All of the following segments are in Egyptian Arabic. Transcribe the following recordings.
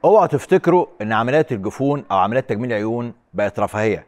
اوعوا تفتكروا ان عمليات الجفون او عمليات تجميل العيون بقت رفاهيه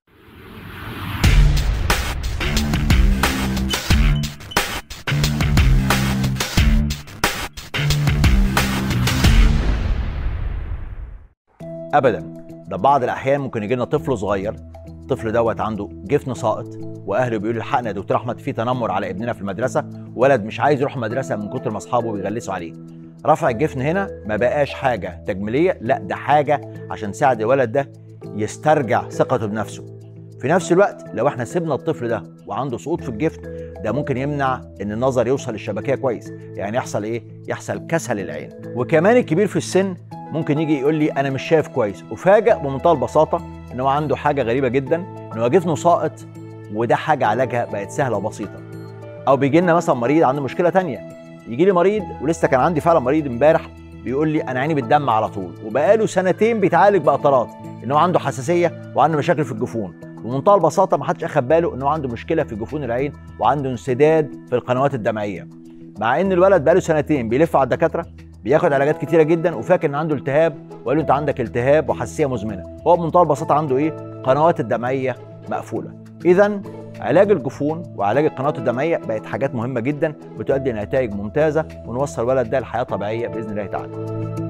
ابدا ده بعض الاحيان ممكن يجي لنا طفل صغير الطفل دوت عنده جفن ساقط واهله بيقولوا الحقنا يا دكتور احمد في تنمر على ابننا في المدرسه ولد مش عايز يروح مدرسه من كتر ما اصحابه بيغلسوا عليه رفع الجفن هنا ما بقاش حاجه تجميليه لا ده حاجه عشان تساعد الولد ده يسترجع ثقته بنفسه في نفس الوقت لو احنا سيبنا الطفل ده وعنده سقوط في الجفن ده ممكن يمنع ان النظر يوصل للشبكيه كويس يعني يحصل ايه يحصل كسل العين وكمان الكبير في السن ممكن يجي يقول لي انا مش شايف كويس وفاجئ بمنتهى البساطه ان هو عنده حاجه غريبه جدا ان هو جفنه ساقط وده حاجه علاجها بقت سهله وبسيطه او بيجي لنا مثلا مريض عنده مشكله تانية يجي لي مريض ولسه كان عندي فعلا مريض امبارح بيقول لي انا عيني بتدمع على طول وبقاله سنتين بيتعالج بقطرات ان هو عنده حساسيه وعنده مشاكل في الجفون بمنتهى البساطه ما حدش اخد باله ان هو عنده مشكله في جفون العين وعنده انسداد في القنوات الدمعيه مع ان الولد بقاله سنتين بيلف على الدكاتره بياخد علاجات كتيره جدا وفاكر ان عنده التهاب وقال له انت عندك التهاب وحساسيه مزمنه هو بمنتهى البساطه عنده ايه قنوات الدمعيه مقفوله اذا علاج الجفون وعلاج القنوات الدمعيه بقت حاجات مهمه جدا بتؤدي لنتائج ممتازه ونوصل الولد ده لحياه طبيعيه باذن الله تعالى